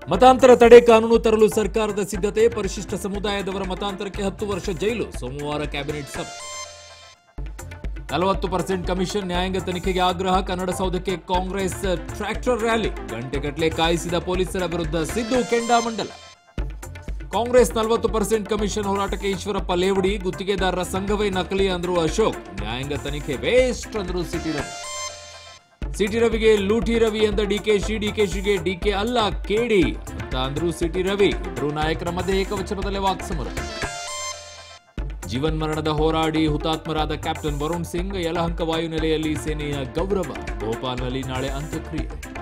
ಮತಾಂತರ ತಡೆ ಕಾನೂನು ತರಲು ಸರ್ಕಾರದ ಸಿದ್ಧತೆ ಪರಿಶಿಷ್ಟ ಸಮುದಾಯದವರ ಮತಾಂತರಕ್ಕೆ ಹತ್ತು ವರ್ಷ ಜೈಲು ಸೋಮವಾರ ಕ್ಯಾಬಿನೆಟ್ ಸಭೆ ನಲವತ್ತು ಪರ್ಸೆಂಟ್ ಕಮಿಷನ್ ನ್ಯಾಯಾಂಗ ತನಿಖೆಗೆ ಆಗ್ರಹ ಕನ್ನಡ ಸೌಧಕ್ಕೆ ಕಾಂಗ್ರೆಸ್ ಟ್ರ್ಯಾಕ್ಟರ್ ರ್ಯಾಲಿ ಗಂಟೆಗಟ್ಟಲೆ ಕಾಯಿಸಿದ ಪೊಲೀಸರ ವಿರುದ್ಧ ಸಿದ್ದು ಕೆಂಡಾಮಂಡಲ ಕಾಂಗ್ರೆಸ್ ನಲವತ್ತು ಪರ್ಸೆಂಟ್ ಕಮಿಷನ್ ಹೋರಾಟಕ್ಕೆ ಈಶ್ವರಪ್ಪ ಲೇವಡಿ ಗುತ್ತಿಗೆದಾರರ ಸಂಘವೇ ನಕಲಿ ಅಂದ್ರು ಅಶೋಕ್ ನ್ಯಾಯಾಂಗ ತನಿಖೆ ವೇಸ್ಟ್ ಅಂದ್ರು ಸಿಟಿ ರವಿ ಸಿಟಿ ರವಿಗೆ ಲೂಟಿ ರವಿ ಎಂದ ಡಿಕೆಶಿ ಡಿಕೆಶಿಗೆ ಡಿಕೆ ಅಲ್ಲ ಕೇಡಿ ಅಂತ ಅಂದ್ರು ಸಿಟಿ ರವಿ ಇಬ್ಬರು ನಾಯಕರ ಮಧ್ಯೆ ಏಕವಚನದಲ್ಲೇ ವಾಕ್ಸಮರ ಜೀವನ್ ಮರಣದ ಹೋರಾಡಿ ಹುತಾತ್ಮರಾದ ಕ್ಯಾಪ್ಟನ್ ವರುಣ್ ಸಿಂಗ್ ಯಲಹಂಕ ವಾಯುನೆಲೆಯಲ್ಲಿ ಸೇನೆಯ ಗೌರವ ಭೋಪಾಲ್ನಲ್ಲಿ ನಾಳೆ ಅಂತ್ಯಕ್ರಿಯೆ